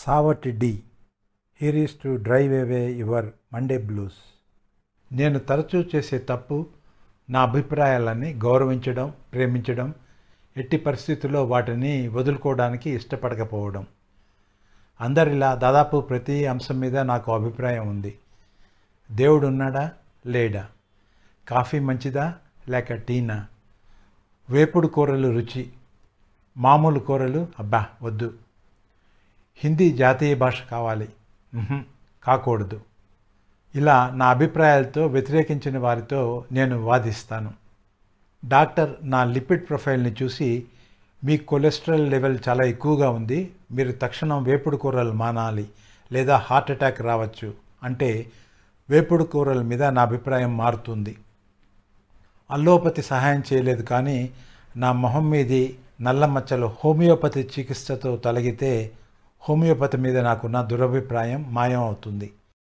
సావట్ the here is to drive away your Monday blues నేను తరచూ చేసే తప్పు నా అభిప్రాయాలని గౌరవించడం ప్రేమించడం ఎట్టి పరిస్థితుల్లో వాటిని వదులుకోవడానికి ఇష్టపడకపోవడం అందరిలా దాదాపు ప్రతి అంశం మీద నాకు అభిప్రాయం ఉంది దేవుడు ఉన్నాడా లేడా కాఫీ మంచిదా లేక టీనా వేపుడు కూరలు రుచి మామూలు కూరలు అబ్బా వద్దు హిందీ జాతీయ భాష కావాలి ఉహుం, కాకూడదు ఇలా నా అభిప్రాయాలతో వ్యతిరేకించిన వారితో నేను వాదిస్తాను డాక్టర్ నా లిపిడ్ ప్రొఫైల్ని చూసి మీ కొలెస్ట్రాల్ లెవెల్ చాలా ఎక్కువగా ఉంది మీరు తక్షణం వేపుడు కూరలు మానాలి లేదా హార్ట్ అటాక్ రావచ్చు అంటే వేపుడు కూరల మీద నా అభిప్రాయం మారుతుంది అల్లోపతి సహాయం చేయలేదు కానీ నా మొహం మీది నల్ల మచ్చలు హోమియోపతి చికిత్సతో తొలగితే హోమియోపతి మీద నాకున్న దురభిప్రాయం మాయం అవుతుంది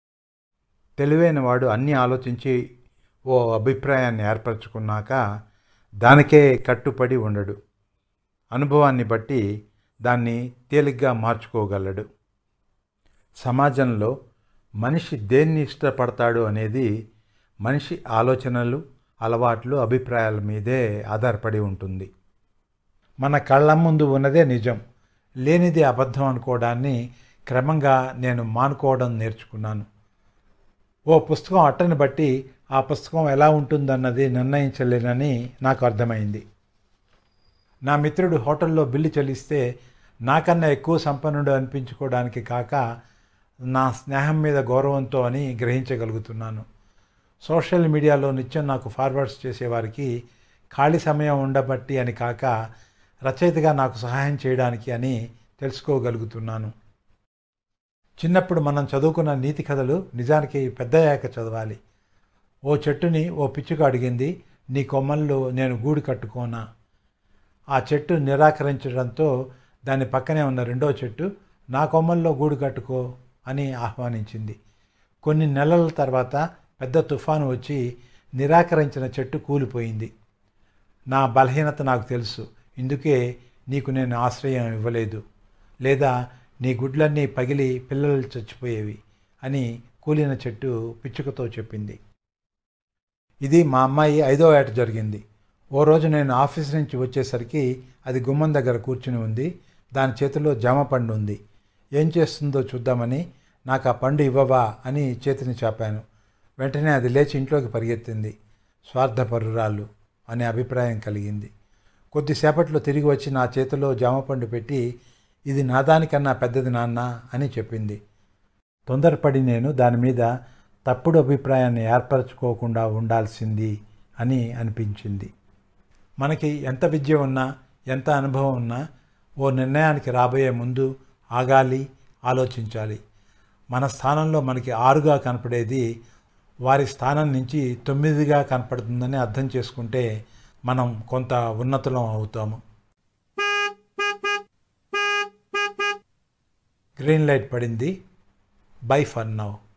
తెలివైన వాడు అన్నీ ఆలోచించి ఓ అభిప్రాయాన్ని ఏర్పరచుకున్నాక దానికే కట్టుపడి ఉండడు అనుభవాన్ని బట్టి దాన్ని తేలిగ్గా మార్చుకోగలడు సమాజంలో మనిషి దేన్ని ఇష్టపడతాడు అనేది మనిషి ఆలోచనలు అలవాట్లు అభిప్రాయాల మీదే ఆధారపడి ఉంటుంది మన కళ్ళ ముందు ఉన్నదే నిజం లేనిది అబద్ధం అనుకోవడాన్ని క్రమంగా నేను మానుకోవడం నేర్చుకున్నాను ఓ పుస్తకం అట్టని బట్టి ఆ పుస్తకం ఎలా ఉంటుందన్నది నిర్ణయించలేనని నాకు అర్థమైంది నా మిత్రుడు హోటల్లో బిల్లు చెల్లిస్తే నాకన్నా ఎక్కువ సంపన్నుడు అనిపించుకోవడానికి కాక నా స్నేహం మీద గౌరవంతో అని గ్రహించగలుగుతున్నాను సోషల్ మీడియాలో నిత్యం నాకు ఫార్వర్డ్స్ చేసేవారికి ఖాళీ సమయం ఉండబట్టి అని కాక రచయితగా నాకు సహాయం చేయడానికి అని తెలుసుకోగలుగుతున్నాను చిన్నప్పుడు మనం చదువుకున్న నీతి కథలు నిజానికి పెద్దయ్యాక చదవాలి ఓ చెట్టుని ఓ పిచ్చుక అడిగింది నీ కొమ్మల్లో నేను గూడు కట్టుకోనా ఆ చెట్టు నిరాకరించడంతో దాని పక్కనే ఉన్న రెండో చెట్టు నా కొమ్మల్లో గూడు కట్టుకో అని ఆహ్వానించింది కొన్ని నెలల తర్వాత పెద్ద తుఫాను వచ్చి నిరాకరించిన చెట్టు కూలిపోయింది నా బలహీనత నాకు తెలుసు ఇందుకే నీకు నేను ఆశ్రయం ఇవ్వలేదు లేదా నీ గుడ్లన్నీ పగిలి పిల్లలు చచ్చిపోయేవి అని కూలిన చెట్టు పిచ్చుకతో చెప్పింది ఇది మా అమ్మాయి ఐదో ఏట జరిగింది ఓ రోజు నేను ఆఫీస్ నుంచి వచ్చేసరికి అది గుమ్మం దగ్గర కూర్చుని ఉంది దాని చేతిలో జామ పండు ఉంది ఏం చేస్తుందో చూద్దామని నాకు ఆ పండు ఇవ్వవా అని చేతిని చాపాను వెంటనే అది లేచి ఇంట్లోకి పరిగెత్తింది స్వార్థపరురాలు అనే అభిప్రాయం కలిగింది కొద్దిసేపట్లో తిరిగి వచ్చి నా చేతిలో జామపండు పెట్టి ఇది నాదానికన్నా పెద్దది నాన్న అని చెప్పింది తొందరపడి నేను దాని మీద తప్పుడు అభిప్రాయాన్ని ఏర్పరచుకోకుండా ఉండాల్సింది అని అనిపించింది మనకి ఎంత విద్య ఉన్నా ఎంత అనుభవం ఉన్నా ఓ నిర్ణయానికి రాబోయే ముందు ఆగాలి ఆలోచించాలి మన స్థానంలో మనకి ఆరుగా కనపడేది వారి స్థానం నుంచి తొమ్మిదిగా కనపడుతుందని అర్థం చేసుకుంటే మనం కొంత ఉన్నతులం అవుతాము గ్రీన్ లైట్ పడింది బై ఫర్ నౌ